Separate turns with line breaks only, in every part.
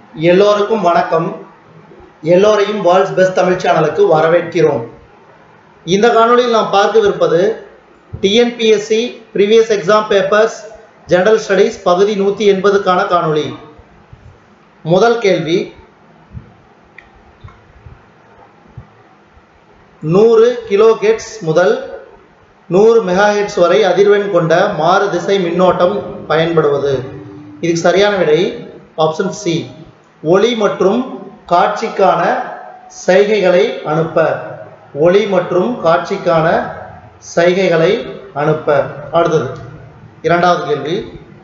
எல்லோருக்கும் வணக்கம் எல்லோரையும் வேர்ல்ட்ஸ் பெஸ்ட் தமிழ் சேனலுக்கு வரவேற்கிறோம் இந்த காணொளியில் நாம் பார்க்கவிருப்பது TNPSC previous exam papers general studies பகுதி நூற்றி எண்பதுக்கான காணொளி முதல் கேள்வி நூறு கிலோ ஹெர்ட்ஸ் முதல் நூறு மெகாஹெட்ஸ் வரை அதிர்வெண் கொண்ட மாறு திசை மின்னோட்டம் பயன்படுவது இதுக்கு சரியான விடை ஆப்ஷன் சி ஒளி மற்றும் காட்சிக்கான சைகைகளை அனுப்ப ஒளி மற்றும் காட்சிக்கான சைகைகளை அனுப்ப அடுத்தது இரண்டாவது கேள்வி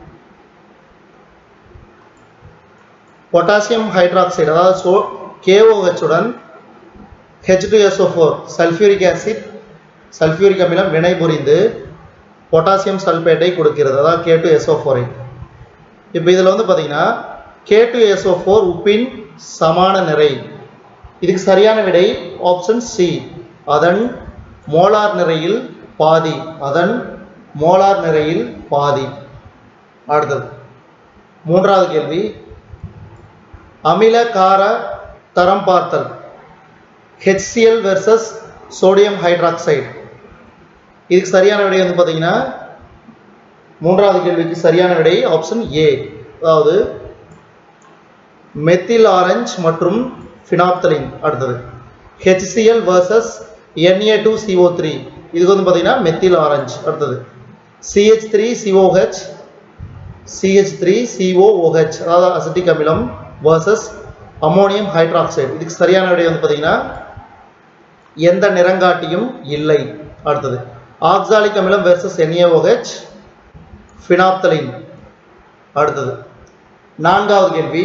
பொட்டாசியம் ஹைட்ராக்சைடு அதாவது சோ KOH உடன் H2SO4 சல்ஃபியூரிக் ஆசிட் சல்ஃபியூரிக் அமிலம் வினைபுரிந்து பொட்டாசியம் சல்பேட்டை கொடுக்கிறது அதாவது கே டூ எஸ்ஓ ஃபோரை இப்போ இதில் வந்து பார்த்தீங்கன்னா கே டூ எஸ்ஓ ஃபோர் உப்பின் சமான நிறை இதுக்கு சரியான விடை ஆப்ஷன் சி அதன் மோலார் நிறையில் பாதி அதன் மோலார் நிறையில் பாதி அடுத்தது மூன்றாவது கேள்வி அமில கார தரம் பார்த்தல் HCl வெர்சஸ் சோடியம் ஹைட்ராக்சைடு இதுக்கு சரியான விடை வந்து பார்த்தீங்கன்னா மூன்றாவது கேள்விக்கு சரியான விடை ஆப்ஷன் ஏ அதாவது மெத்தில் ஆரஞ்ச் மற்றும் ஃபினாப்தலின் அடுத்தது HCl versus Na2CO3 two C O three இதுக்கு வந்து பார்த்தீங்கன்னா மெத்தில் ஆரஞ்ச் அடுத்தது C H three C O H C H three C O O H அதாவது அசிட்டிக் அமிலம் வர்சஸ் அமோனியம் ஹைட்ராக்சைடு இதுக்கு சரியான விடை வந்து பார்த்தீங்கன்னா எந்த நிறங்காட்டியும் இல்லை அடுத்தது ஆக்சாலிக் அமிலம் வெர்சஸ் NaOH ஃபினாப்தலின் அடுத்தது நான்காவது கேள்வி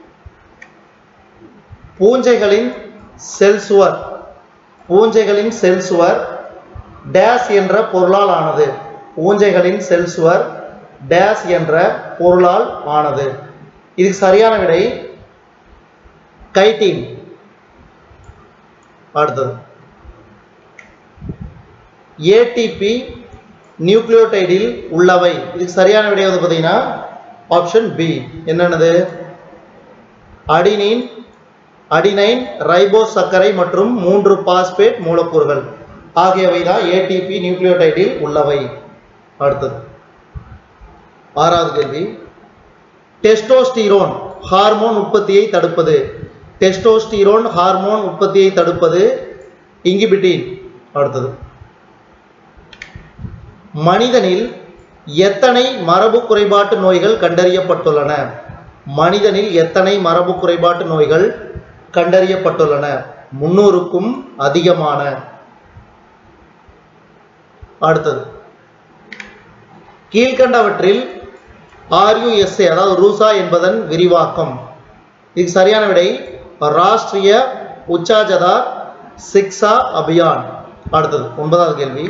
பூஞ்சைகளின் செல் சுவர் பூஞ்சைகளின் செல் சுவர் டேஸ் என்ற பொருளால் ஆனது பூஞ்சைகளின் செல் சுவர் டேஸ் என்ற பொருளால் ஆனது இதுக்கு சரியான விடை கைட்டின் அடுத்தது ஏடிபி நியூக்ளியோடைடில் உள்ளவை இதுக்கு சரியான விடை வந்து பார்த்தீங்கன்னா ஆப்ஷன் பி என்னென்னது அடினின் அடினைன் ரைபோ சர்க்கரை மற்றும் மூன்று பாஸ்பேட் மூலக்கூறுகள் ஆகியவை தான் ஏடிபி நியூக்ளியோடைடில் உள்ளவை அடுத்தது ஆறாவது கேள்வி டெஸ்டோஸ்டிரோன் ஹார்மோன் உற்பத்தியை தடுப்பது டெஸ்டோஸ்டிரோன் ஹார்மோன் உற்பத்தியை தடுப்பது இங்கிபிட்டின் அடுத்தது மனிதனில் எத்தனை மரபு குறைபாட்டு நோய்கள் கண்டறியப்பட்டுள்ளன மனிதனில் எத்தனை மரபு குறைபாட்டு நோய்கள் கண்டறியப்பட்டுள்ளன முன்னூறுக்கும் அதிகமான அடுத்தது கீழ்கண்டவற்றில் ஆர்யூஎஸ்ஏ அதாவது ரூசா என்பதன் விரிவாக்கம் இதுக்கு சரியான விடை ராஷ்டிரிய உச்சாஜதார் சிக்ஷா அபியான் அடுத்தது ஒன்பதாவது கேள்வி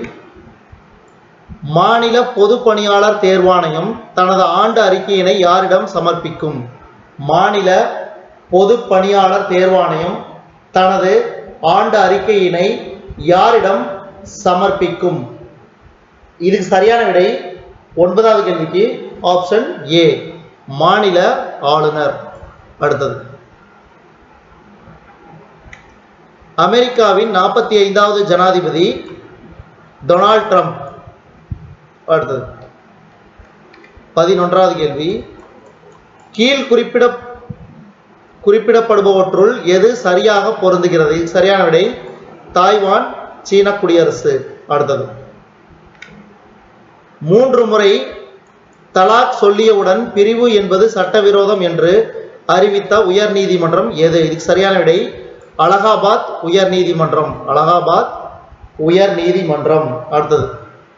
மாநில பொது பணியாளர் தேர்வாணையம் தனது ஆண்டு அறிக்கையினை யாரிடம் சமர்ப்பிக்கும் மாநில பொது பணியாளர் தேர்வாணையம் தனது ஆண்டு அறிக்கையினை யாரிடம் சமர்ப்பிக்கும் இதுக்கு சரியான விடை ஒன்பதாவது கேள்விக்கு ஆப்ஷன் ஏ மாநில ஆளுநர் அடுத்தது அமெரிக்காவின் நாற்பத்தி ஐந்தாவது ஜனாதிபதி டொனால்ட் ட்ரம்ப் அடுத்தது பதினொன்றாவது கேள்வி கீழ் குறிப்பிட குறிப்பிடப்படுபவற்றுள் எது சரியாக பொருந்துகிறது இது சரியான விடை தாய்வான் சீன குடியரசு அடுத்தது மூன்று முறை தலாக் சொல்லியவுடன் பிரிவு என்பது சட்டவிரோதம் என்று அறிவித்த உயர் நீதிமன்றம் எது இதுக்கு சரியான விடை அலகாபாத் உயர் நீதிமன்றம் அலகாபாத் உயர் நீதிமன்றம் அடுத்தது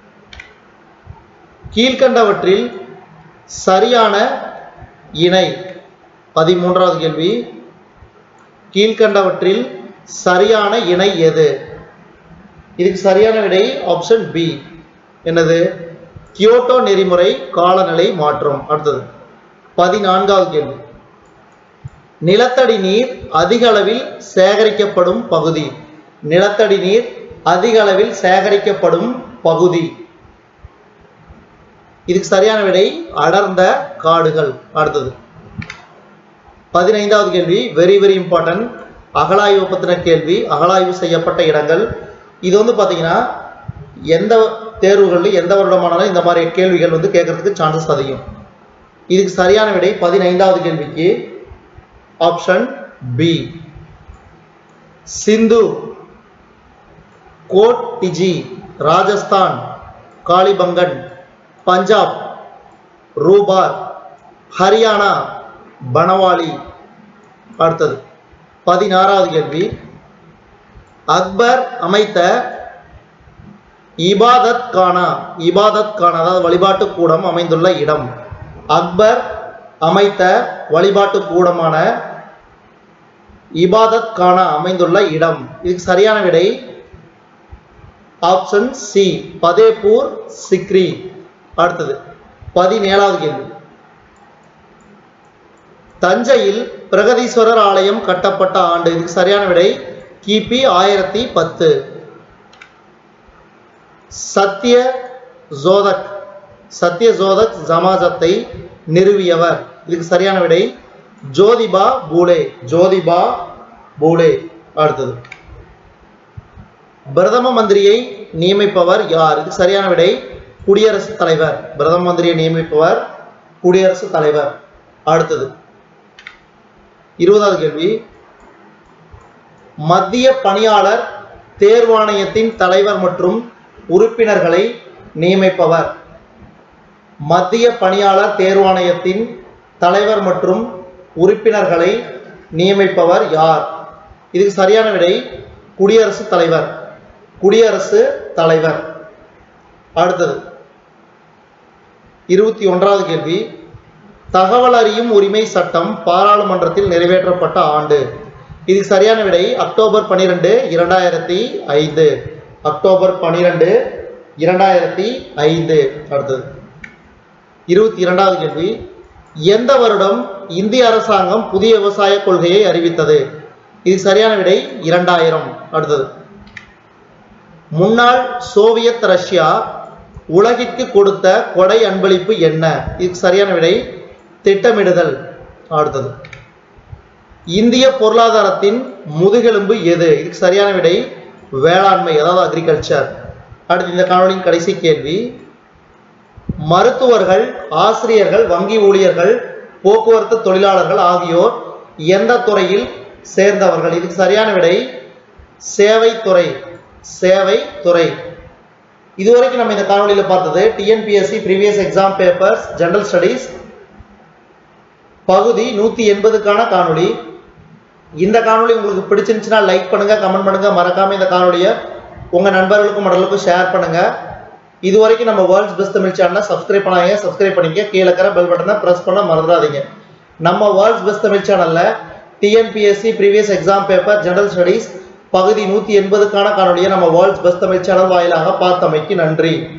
கீழ்கண்டவற்றில் சரியான இணை பதிமூன்றாவது கேள்வி கீழ்கண்டவற்றில் சரியான இணை எது இதுக்கு சரியான விடை ஆப்ஷன் பி என்னது கியோட்டோ நெறிமுறை காலநிலை மாற்றம் அடுத்தது பதினான்காவது கேள்வி நிலத்தடி நீர் அதிக அளவில் சேகரிக்கப்படும் பகுதி நிலத்தடி நீர் அதிக அளவில் சேகரிக்கப்படும் பகுதி இதுக்கு சரியான விடை அடர்ந்த காடுகள் அடுத்தது பதினைந்தாவது கேள்வி வெரி வெரி இம்பார்ட்டன்ட் அகழாய்வு பற்றின கேள்வி அகழாய்வு செய்யப்பட்ட இடங்கள் இது வந்து பார்த்தீங்கன்னா எந்த தேர்வுகளில் எந்த வருடமானாலும் இந்த மாதிரி கேள்விகள் வந்து கேட்கறதுக்கு சான்சஸ் அதிகம் இதுக்கு சரியான விடை பதினைந்தாவது கேள்விக்கு ஆப்ஷன் பி சிந்து கோட் டிஜி ராஜஸ்தான் காளிபங்கன் பஞ்சாப் ரூபார் ஹரியானா பனவாலி அடுத்தது பதினாறாவது கேள்வி அக்பர் அமைத்த இபாதத் கானா இபாதத் கானா அதாவது வழிபாட்டு கூடம் அமைந்துள்ள இடம் அக்பர் அமைத்த வழிபாட்டு கூடமான இபாதத் கானா அமைந்துள்ள இடம் இதுக்கு சரியான விடை ஆப்ஷன் சி பதேபூர் சிக்ரி அடுத்தது பதினேழாவது கேள்வி தஞ்சையில் பிரகதீஸ்வரர் ஆலயம் கட்டப்பட்ட ஆண்டு இதுக்கு சரியான விடை கிபி ஆயிரத்தி பத்து சத்திய ஜோதக் சத்திய ஜோதக் சமாஜத்தை நிறுவியவர் இதுக்கு சரியான விடை ஜோதிபா பூலே ஜோதிபா பூலே அடுத்தது பிரதம மந்திரியை நியமிப்பவர் யார் இதுக்கு சரியான விடை குடியரசுத் தலைவர் பிரதம மந்திரியை நியமிப்பவர் குடியரசுத் தலைவர் அடுத்தது இருபதாவது கேள்வி மத்திய பணியாளர் தேர்வாணையத்தின் தலைவர் மற்றும் உறுப்பினர்களை நியமிப்பவர் மத்திய பணியாளர் தேர்வாணையத்தின் தலைவர் மற்றும் உறுப்பினர்களை நியமிப்பவர் யார் இதுக்கு சரியான விடை குடியரசுத் தலைவர் குடியரசு தலைவர் அடுத்தது இருபத்தி ஒன்றாவது கேள்வி தகவல் அறியும் உரிமை சட்டம் பாராளுமன்றத்தில் நிறைவேற்றப்பட்ட ஆண்டு இதுக்கு சரியான விடை அக்டோபர் பனிரெண்டு இரண்டாயிரத்தி ஐந்து அக்டோபர் பனிரெண்டு இரண்டாயிரத்தி ஐந்து அடுத்தது இருபத்தி இரண்டாவது கேள்வி எந்த வருடம் இந்திய அரசாங்கம் புதிய விவசாய கொள்கையை அறிவித்தது இது சரியான விடை இரண்டாயிரம் அடுத்தது முன்னாள் சோவியத் ரஷ்யா உலகிற்கு கொடுத்த கொடை அன்பளிப்பு என்ன இதுக்கு சரியான விடை திட்டமிடுதல் அடுத்தது இந்திய பொருளாதாரத்தின் முதுகெலும்பு எது இதுக்கு சரியான விடை வேளாண்மை அதாவது அக்ரிகல்ச்சர் அடுத்து இந்த காணொலியின் கடைசி கேள்வி மருத்துவர்கள் ஆசிரியர்கள் வங்கி ஊழியர்கள் போக்குவரத்து தொழிலாளர்கள் ஆகியோர் எந்த துறையில் சேர்ந்தவர்கள் இதுக்கு சரியான விடை சேவை துறை சேவை துறை இதுவரைக்கும் நம்ம இந்த காணொலியில் பார்த்தது TNPSC previous exam papers general studies பகுதி நூற்றி எண்பதுக்கான காணொளி இந்த காணொளி உங்களுக்கு பிடிச்சிருந்துச்சுன்னா லைக் பண்ணுங்க கமெண்ட் பண்ணுங்க மறக்காம இந்த காணொலியை உங்க நண்பர்களுக்கும் மடலுக்கும் ஷேர் பண்ணுங்க இது வரைக்கும் நம்ம வேர்ல்ட்ஸ் பெஸ்ட் தமிழ் சேனலை சப்ஸ்கிரைப் பண்ணாங்க சப்ஸ்கிரைப் பண்ணிக்க கீழே இருக்கிற பெல் பட்டனை ப்ரெஸ் பண்ண மறந்துடாதீங்க நம்ம வேர்ல்ட்ஸ் பெஸ்ட் தமிழ் சேனல்ல TNPSC previous exam paper general studies பகுதி நூற்றி எண்பதுக்கான காணொலியை நம்ம வேர்ல்ட்ஸ் பெஸ்ட் தமிழ் சேனல் வாயிலாக பார்த்தமைக்கு நன்றி